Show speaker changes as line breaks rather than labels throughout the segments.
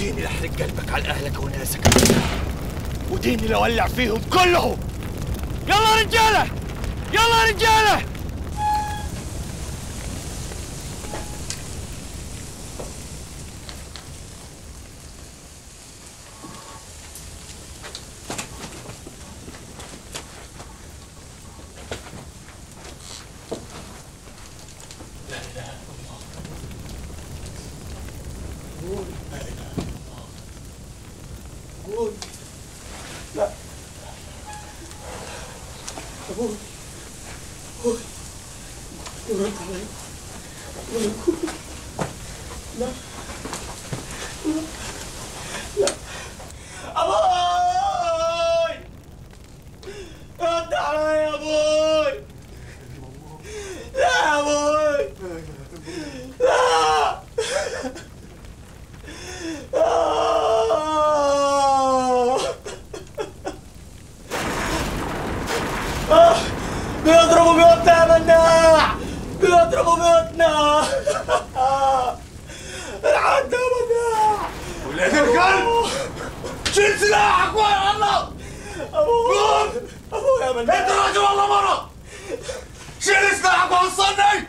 وديني لحرق قلبك على اهلك وناسك وديني لولع فيهم كلهم يلا رجاله يلا رجاله ابوي رد علي يا ابوي لا يا ابوي لا آه. آه. بيضربوا بيوتنا يا مناع بيضربوا بيوتنا العد يا مناع ولاد الكلب شيل سلاحك ويا الله ابوي ابوي يا مناع انت راجل والله مرة شيل سلاحك ووصلني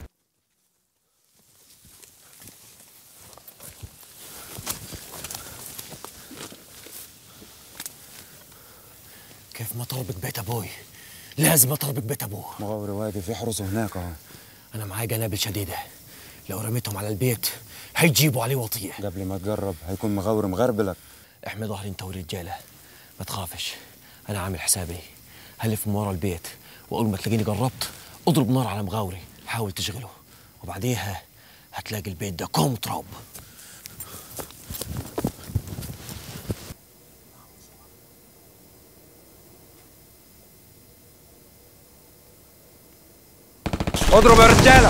كيف ما طلبك بيت ابوي لازم اطلبك بيت ابوه
مغاوري واقف يحرسه هناك اهو
انا معايا قنابل شديده لو رميتهم على البيت هيجيبوا عليه وطيه
قبل ما تقرب هيكون مغاوري مغربلك
احمي ظهري انت والرجاله ما تخافش انا عامل حسابي هلف من ورا البيت واول ما تلاقيني قربت اضرب نار على مغاوري حاول تشغله وبعديها هتلاقي البيت ده كوم تراب
اضرب يا رجاله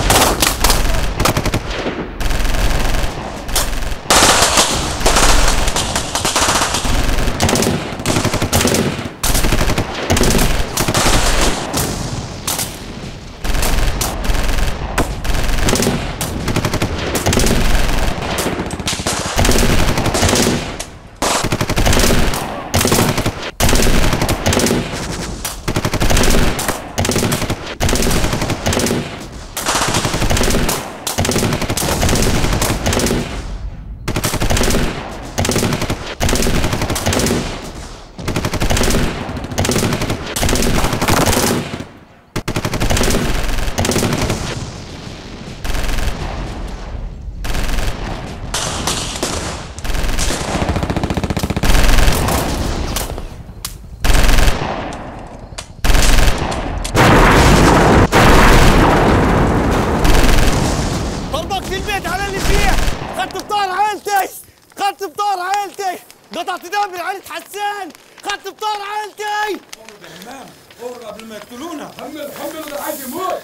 طلبك في البيت على اللي فيه خدت بطار عيلتي خدت بطار عيلتي قطعت دم عيلة حسان خدت بطار عيلتي
قبل ما يقتلونا حمل حمل ده عايز يموت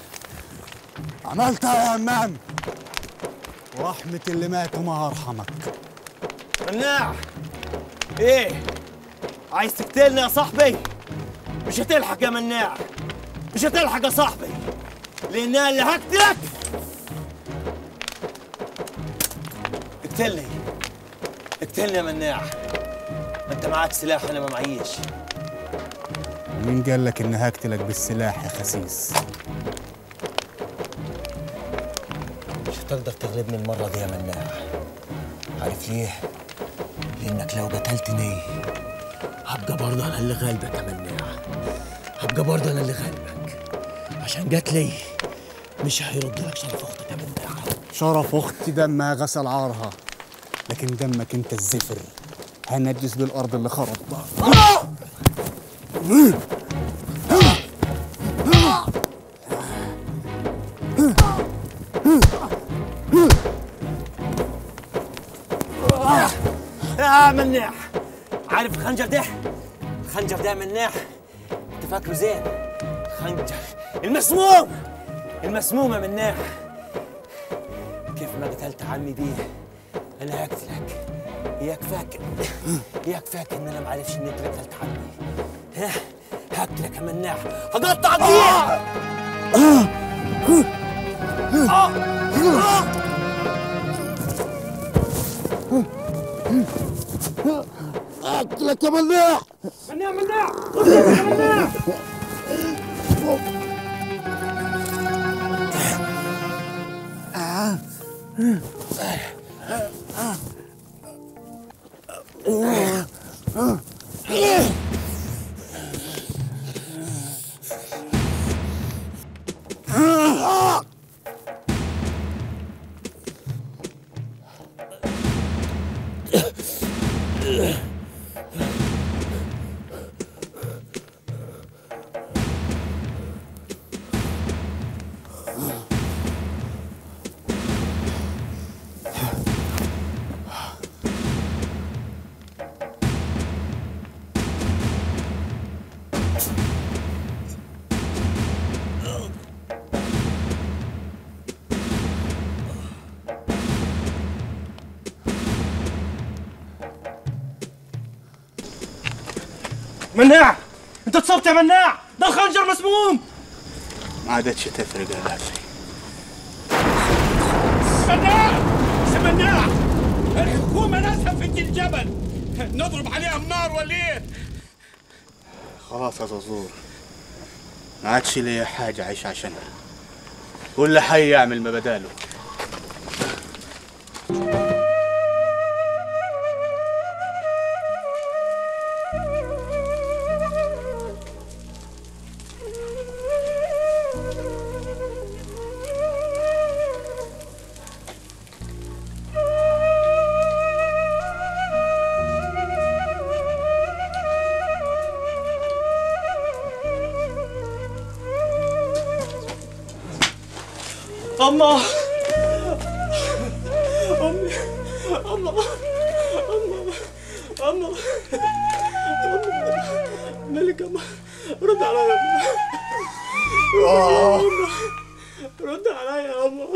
عملتها يا همام ورحمة اللي مات وما أرحمك
مناع ايه عايز تقتلني يا صاحبي مش هتلحق يا مناع مش هتلحق يا صاحبي لان أنا اللي هقتلك اقتلني اقتلني يا مناع انت معاك سلاح انا ما معيش
مين قال لك إني هقتلك بالسلاح يا خسيس
مش هتقدر تغلبني المرة دي يا مناع عارف ليه؟ لأنك لو قتلتني هبقى برضه أنا اللي غالبك يا مناع هبقى برضه أنا اللي غالبك عشان قتلي مش هيرد لك شرف أختك يا مناع
شرف أختي دمها غسل عارها لكن دمك أنت الزفر هنجس بالأرض اللي خربتها
يا مناع عارف الخنجر ده الخنجر ده يا مناع انت فاكره زين خنجر المسموم المسموم يا مناع كيف ما قتلت عمي بيه انا هقتلك اياك فاكر اياك فاكر ان انا ما عارفش ان انت قتلت عمي ها هقتلك يا مناع هقطع بيه
اقتلك يا ملاح
مناع مناع اطلق يا مناع مناع انت اتصبت يا مناع ده الخنجر مسموم
ما عادتش تفرق يا لافي
مناع مناع الحكومة ناسها في الجبل نضرب عليهم نار ولا ايه؟
خلاص يا زازور ما عادش ليا حاجة عايش عشانها كل حي يعمل ما بداله
أما أمي أما أما أما ملك أما رد عليا يا أما رد عليا يا أما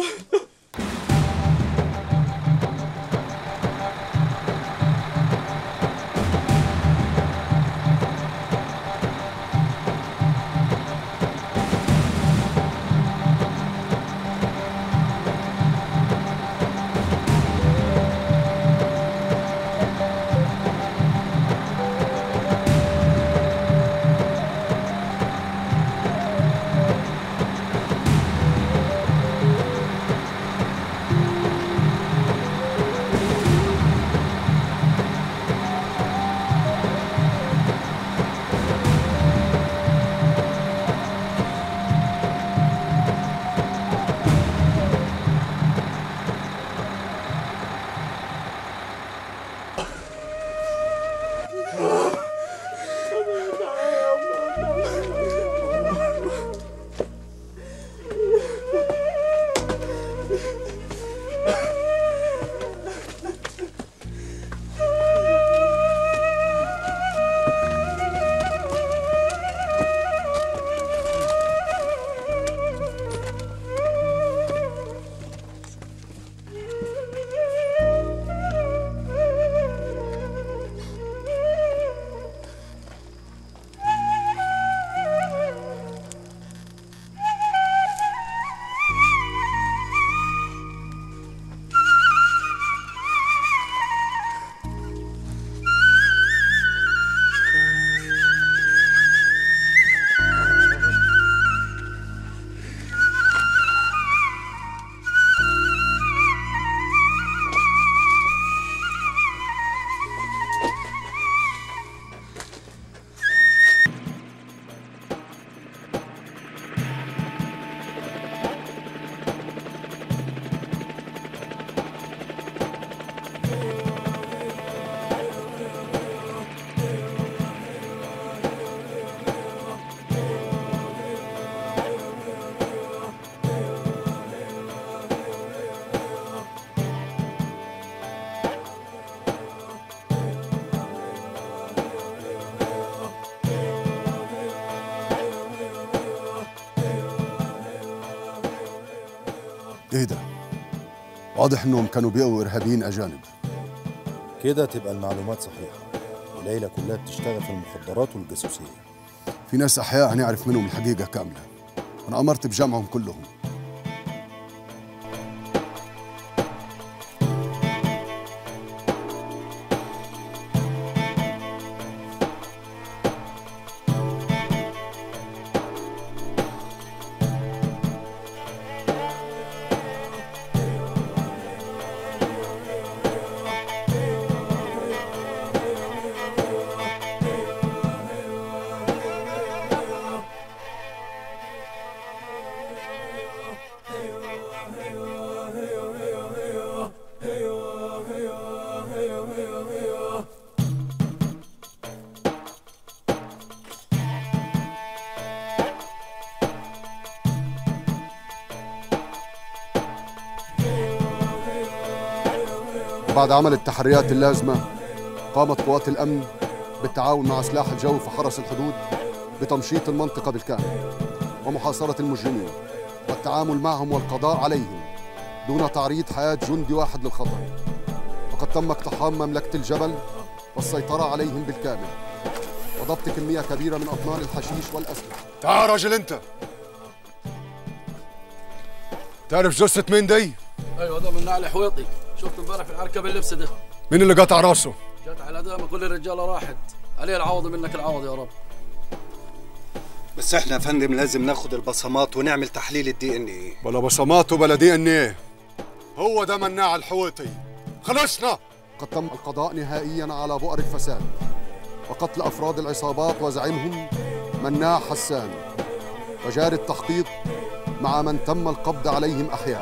ايه ده؟ واضح انهم كانوا بيقوا ارهابيين اجانب
كده تبقى المعلومات صحيحة وليلى كلها بتشتغل في المخدرات والجاسوسية
في ناس احياء هنعرف منهم الحقيقه كامله انا امرت بجمعهم كلهم وبعد عمل التحريات اللازمة قامت قوات الأمن بالتعاون مع سلاح الجو في حرس الحدود بتمشيط المنطقة بالكامل ومحاصرة المجرمين والتعامل معهم والقضاء عليهم دون تعريض حياة جندي واحد للخطر وقد تم اقتحام مملكة الجبل والسيطرة عليهم بالكامل وضبط كمية كبيرة من أطنان الحشيش والأسلحة
تعال راجل انت تعرف جثة مين دي؟
ايوه ده من نعل حويطي شفت امبارح في العركه باللبس ده
مين اللي قطع راسه؟
جت على دام كل الرجاله راحت عليه العوض منك العوض يا رب
بس احنا يا فندم لازم ناخد البصمات ونعمل تحليل الدي ان ايه
بلا بصمات وبلا دي ان ايه هو ده مناع الحويطي خلصنا
قد تم القضاء نهائيا على بؤر الفساد وقتل أفراد العصابات وزعيمهم مناع حسان وجاري التحقيق مع من تم القبض عليهم أحياء